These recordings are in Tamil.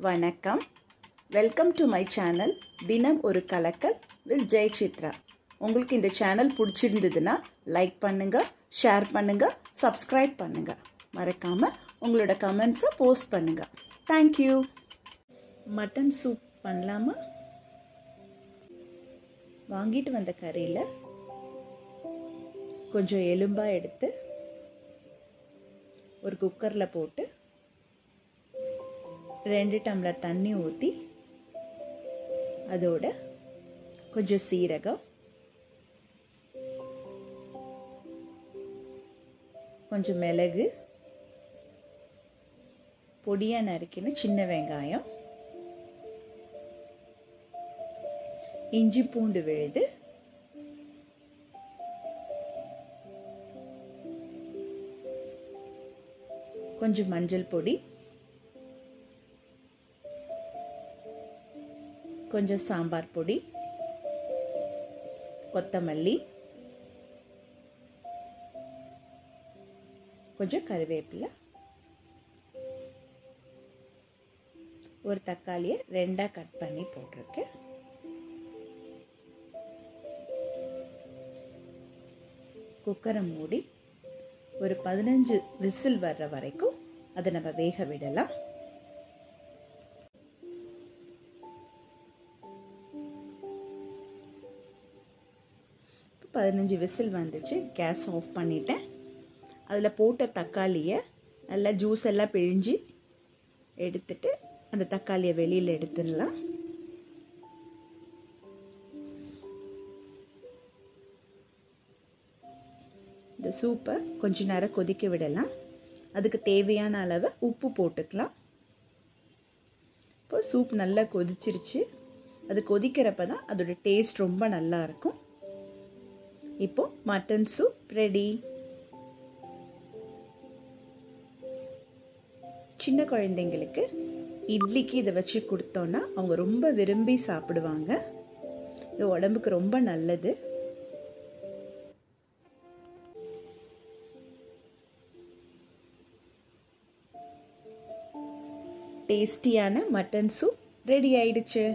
வணக்கம் வெல்கம் டு மை சேனல் தினம் ஒரு கலக்கல் வில் ஜெய் சித்ரா உங்களுக்கு இந்த சேனல் பிடிச்சிருந்ததுன்னா லைக் பண்ணுங்க ஷேர் பண்ணுங்க சப்ஸ்கிரைப் பண்ணுங்க மறக்காம உங்களோட கமெண்ட்ஸை போஸ்ட் பண்ணுங்க தேங்க்யூ மட்டன் சூப் பண்ணலாமா வாங்கிட்டு வந்த கறியில் கொஞ்சம் எலும்பாக எடுத்து ஒரு குக்கரில் போட்டு ரெண்டு டம்ளர் தண்ணி ஊற்றி அதோட கொஞ்சம் சீரகம் கொஞ்சம் மிளகு பொடியாக நறுக்கின சின்ன வெங்காயம் இஞ்சி பூண்டு விழுது கொஞ்சம் மஞ்சள் பொடி கொஞ்சம் சாம்பார் பொடி கொத்தமல்லி கொஞ்சம் கருவேப்பிலை ஒரு தக்காளியை ரெண்டாக கட் பண்ணி போட்டிருக்கேன் குக்கரை மூடி ஒரு பதினஞ்சு விசில் வர்ற வரைக்கும் அதை நம்ம வேக விடலாம் பதினஞ்சு விசில் வந்துச்சு கேஸ் ஆஃப் பண்ணிட்டேன் அதில் போட்ட தக்காளியை நல்லா ஜூஸ் எல்லாம் பிழிஞ்சு எடுத்துட்டு அந்த தக்காளியை வெளியில் எடுத்துடலாம் இந்த சூப்பை கொஞ்ச நேரம் கொதிக்க விடலாம் அதுக்கு தேவையான அளவு உப்பு போட்டுக்கலாம் இப்போ சூப் நல்லா கொதிச்சிருச்சு அது கொதிக்கிறப்ப தான் அதோட டேஸ்ட் ரொம்ப நல்லா இருக்கும் இப்போ மட்டன் சூப் ரெடி சின்ன குழந்தைங்களுக்கு இட்லிக்கு இதை வச்சு கொடுத்தோன்னா அவங்க ரொம்ப விரும்பி சாப்பிடுவாங்க இது உடம்புக்கு ரொம்ப நல்லது டேஸ்டியான மட்டன் சூப் ரெடி ஆயிடுச்சு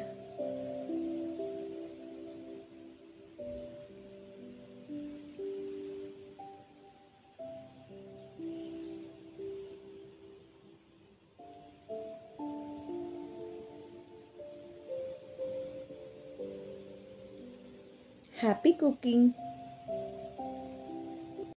Happy cooking!